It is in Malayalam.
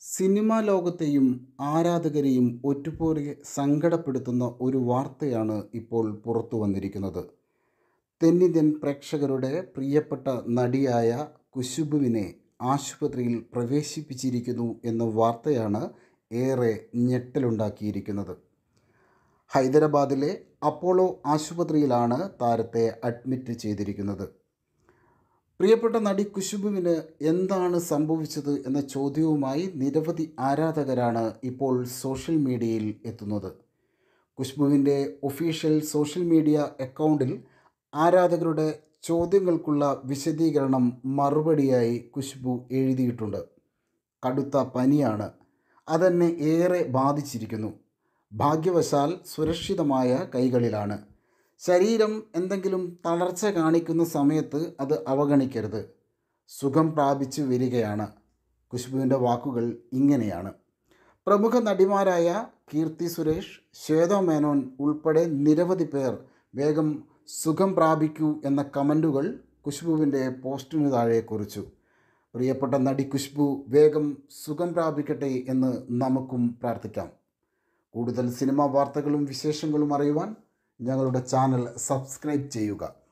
സിനിമാ ലോകത്തെയും ആരാധകരെയും ഒറ്റുപോലെ സങ്കടപ്പെടുത്തുന്ന ഒരു വാർത്തയാണ് ഇപ്പോൾ പുറത്തു വന്നിരിക്കുന്നത് തെന്നിന്ത്യൻ പ്രേക്ഷകരുടെ പ്രിയപ്പെട്ട നടിയായ കുശുബുവിനെ ആശുപത്രിയിൽ പ്രവേശിപ്പിച്ചിരിക്കുന്നു എന്ന വാർത്തയാണ് ഏറെ ഞെട്ടലുണ്ടാക്കിയിരിക്കുന്നത് ഹൈദരാബാദിലെ അപ്പോളോ ആശുപത്രിയിലാണ് താരത്തെ അഡ്മിറ്റ് ചെയ്തിരിക്കുന്നത് പ്രിയപ്പെട്ട നടി കുശുബുവിന് എന്താണ് സംഭവിച്ചത് എന്ന ചോദ്യവുമായി നിരവധി ആരാധകരാണ് ഇപ്പോൾ സോഷ്യൽ മീഡിയയിൽ എത്തുന്നത് കുശ്ബുവിൻ്റെ ഒഫീഷ്യൽ സോഷ്യൽ മീഡിയ അക്കൗണ്ടിൽ ആരാധകരുടെ ചോദ്യങ്ങൾക്കുള്ള വിശദീകരണം മറുപടിയായി കുശ്ബു എഴുതിയിട്ടുണ്ട് കടുത്ത പനിയാണ് അതെന്നെ ഏറെ ബാധിച്ചിരിക്കുന്നു ഭാഗ്യവശാൽ സുരക്ഷിതമായ കൈകളിലാണ് ശരീരം എന്തെങ്കിലും തളർച്ച കാണിക്കുന്ന സമയത്ത് അത് അവഗണിക്കരുത് സുഖം പ്രാപിച്ചു വരികയാണ് കുശ്ബുവിൻ്റെ വാക്കുകൾ ഇങ്ങനെയാണ് പ്രമുഖ നടിമാരായ കീർത്തി സുരേഷ് ശ്വേത മേനോൻ ഉൾപ്പെടെ നിരവധി പേർ വേഗം സുഖം പ്രാപിക്കൂ എന്ന കമൻറ്റുകൾ കുശ്ബുവിൻ്റെ പോസ്റ്റിനു താഴെ കുറിച്ചു പ്രിയപ്പെട്ട നടി കുശ്ബു വേഗം സുഖം പ്രാപിക്കട്ടെ എന്ന് നമുക്കും പ്രാർത്ഥിക്കാം കൂടുതൽ സിനിമാ വാർത്തകളും വിശേഷങ്ങളും അറിയുവാൻ ഞങ്ങളുടെ ചാനൽ സബ്സ്ക്രൈബ് ചെയ്യുക